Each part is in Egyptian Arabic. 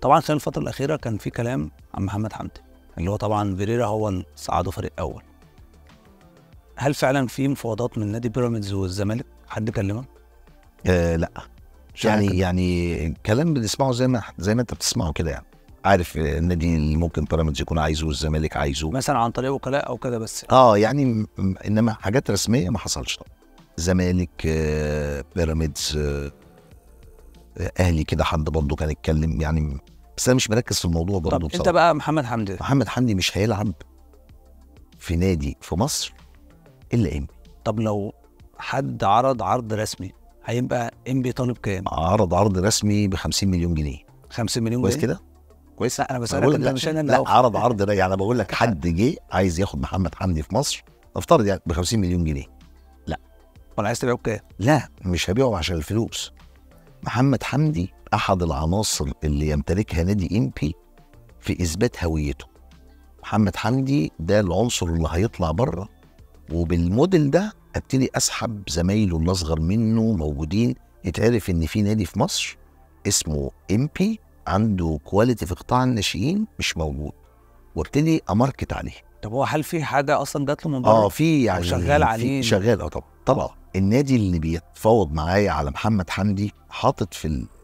طبعا خلال الفتره الاخيره كان في كلام عن محمد حمدي اللي هو طبعا فيريرا هو اللي صعده فريق اول هل فعلا في مفاوضات من نادي بيراميدز والزمالك حد كلمك آه لا مش يعني عارف. يعني كلام بنسمعه زي ما زي ما انت بتسمعه كده يعني عارف آه، النادي اللي ممكن بيراميدز يكون عايزه والزمالك عايزه مثلا عن طريق وكلاء او كده بس اه يعني م- م- انما حاجات رسميه ما حصلش طبعا زمالك آه، بيراميدز آه، آه، اهلي كده حد برضه كان يتكلم يعني بس انا مش مركز في الموضوع طب برضه انت بصراحه بقى محمد حمدي محمد حمدي مش هيلعب في نادي في مصر الا ام طب لو حد عرض عرض رسمي هيبقى ام بي طالب كام؟ عرض عرض رسمي ب 50 مليون جنيه 50 مليون كويس جنيه؟ كده كويس لا انا أنا بسالك بقول انت لك مش انا اللي لا أوفر. عرض عرض لا يعني بقول لك حد جه عايز ياخد محمد حمدي في مصر نفترض يعني ب 50 مليون جنيه ولا عايز تبيعه بكام؟ لا مش هبيعه عشان الفلوس محمد حمدي احد العناصر اللي يمتلكها نادي امبي في اثبات هويته محمد حمدي ده العنصر اللي هيطلع بره وبالموديل ده ابتدي اسحب زمايله اللي اصغر منه موجودين يتعرف ان في نادي في مصر اسمه امبي عنده كواليتي في قطاع الناشئين مش موجود وابتدي اماركت عليه طب هو هل في حاجه اصلا جات له من بره؟ اه في يعني شغال في- عليه. شغال اه طبعا طبعا النادي اللي بيتفاوض معايا على محمد حمدي حاطط في ال...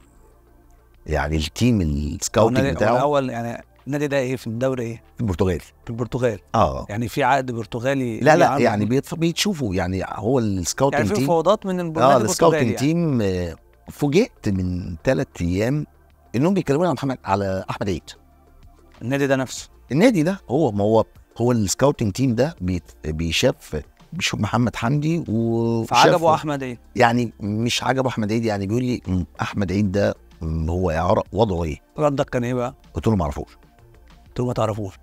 يعني التيم هو السكاوتنج النادي- هو بتاعه الاول يعني النادي ده ايه في الدوري ايه؟ في البرتغال في البرتغال اه يعني في عقد برتغالي لا ليه لا عقد- يعني بيتف... بيتشوفوا يعني هو يعني السكاوتنج في تيم مفاوضات من اه النادي البرتغالي السكاوتنج يعني. تيم آه، فوجئت من ثلاث ايام انهم بيتكلموا على محمد على احمد عيد النادي ده نفسه النادي ده هو ما هو هو السكاوتنج تيم ده بيت... بيشاف بيشوف محمد حمدي و فعجبه احمد ايه؟ يعني مش عجبه احمد عيد يعني بيقول لي "م، احمد عيد ده م، هو اعاره وضعه ايه؟ ردك كان ايه بقى؟ قلت له ما اعرفوش قلت له ما تعرفوش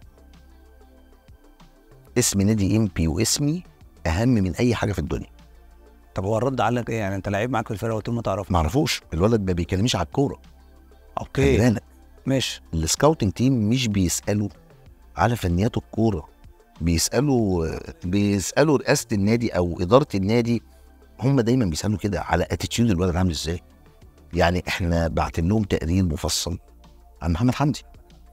اسم نادي ام بي واسمي اهم من اي حاجه في الدنيا طب هو الرد قال لك ايه يعني انت لعيب معاك في الفرقه قلت له ما تعرفوش ما اعرفوش الولد ما بيكلمنيش على الكوره خلي اوكي بالك ماشي السكاوتنج تيم مش بيسالوا على فنيات الكوره بيسالوا بيسالوا رئاسه النادي او اداره النادي هم دايما بيسالوا كده على اتيتيود الولد عامل ازاي يعني احنا بعتين لهم تقرير مفصل عن محمد حمدي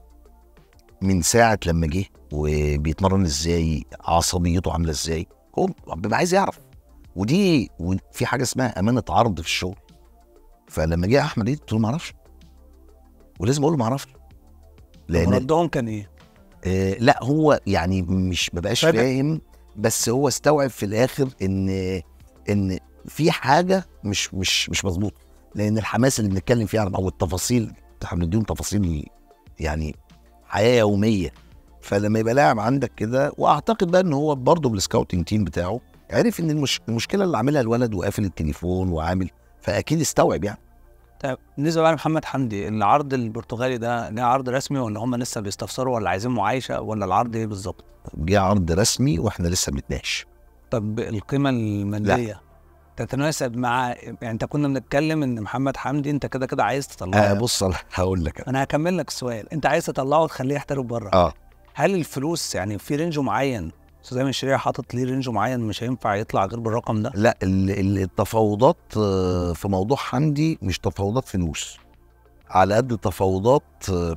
من ساعه لما جه وبيتمرن ازاي عصبيته عامله ازاي هو بيبقى عايز يعرف ودي وفي حاجه اسمها امانه عرض في الشغل فلما جه احمد عيد قلت له ما اعرفش ولازم اقول له ما اعرفش لان ردهم كان ايه؟ آه لا هو يعني مش مبقاش فاهم. فاهم بس هو استوعب في الاخر ان ان في حاجه مش مش مش مظبوطه لان الحماس اللي بنتكلم فيه عن او التفاصيل احنا بنديهم تفاصيل يعني حياه يوميه فلما يبقى لاعب عندك كده واعتقد بقى ان هو برضه بالسكاوتنج تيم بتاعه عرف ان المش... المشكله اللي عاملها الولد وقافل التليفون وعامل فاكيد استوعب يعني طيب بالنسبه بقى لمحمد حمدي العرض البرتغالي ده جه عرض رسمي ولا هم لسه بيستفسروا ولا عايزين معايشه ولا العرض ايه بالظبط؟ جه عرض رسمي واحنا لسه بنتناقش طب القيمه الماديه تتناسب مع يعني انت كنا بنتكلم ان محمد حمدي انت كده كده عايز تطلعه آه بص أنا هقول لك أنا. انا هكمل لك السؤال انت عايز تطلعه وتخليه يحترف بره اه هل الفلوس يعني في رينج معين استاذ ايمن الشريعه حاطط ليه رينج معين مش هينفع يطلع غير بالرقم ده لا ال- ال- التفاوضات آه، في موضوع حمدي مش تفاوضات فلوس على قد تفاوضات آه،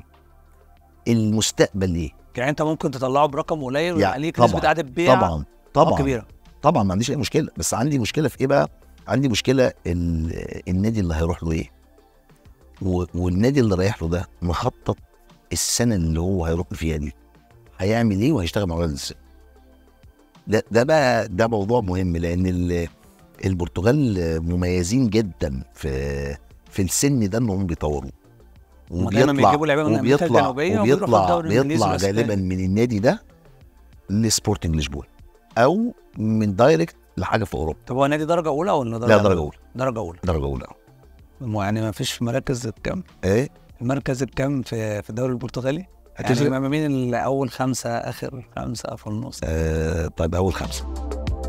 المستقبل ايه يعني انت ممكن تطلعه برقم قليل يعني ويبقى ليك طبعاً، نسبه قاعده بيع طبعا آه طبعا كبيره طبعا ما عنديش اي مشكله بس عندي مشكله في ايه بقى عندي مشكله ال- النادي اللي هيروح له ايه و- والنادي اللي رايح له ده مخطط السنه اللي هو هيروح فيها دي هيعمل ايه وهيشتغل مع الولد ازاي ده ده بقى ده موضوع مهم لان ال- البرتغال مميزين جدا في في السن ده انهم بيطوروا هما دايما بيجيبوا لعيبه من امريكا وبيطلع الجنوبيه وبيروحوا وبيطلع الدوري الانجليزي بيطلع والاسباني. غالبا من النادي ده لسبورتنج لشبونه او من دايركت لحاجه في اوروبا طب هو نادي درجه اولى ولا درجه لا درجه اولى درجه اولى درجه اولى مو- يعني ما فيش في مراكز الكام ايه المركز الكام في في الدوري البرتغالي يعني هتفرق ما بين الاول خمسه اخر خمسه في النص آه طيب اول خمسه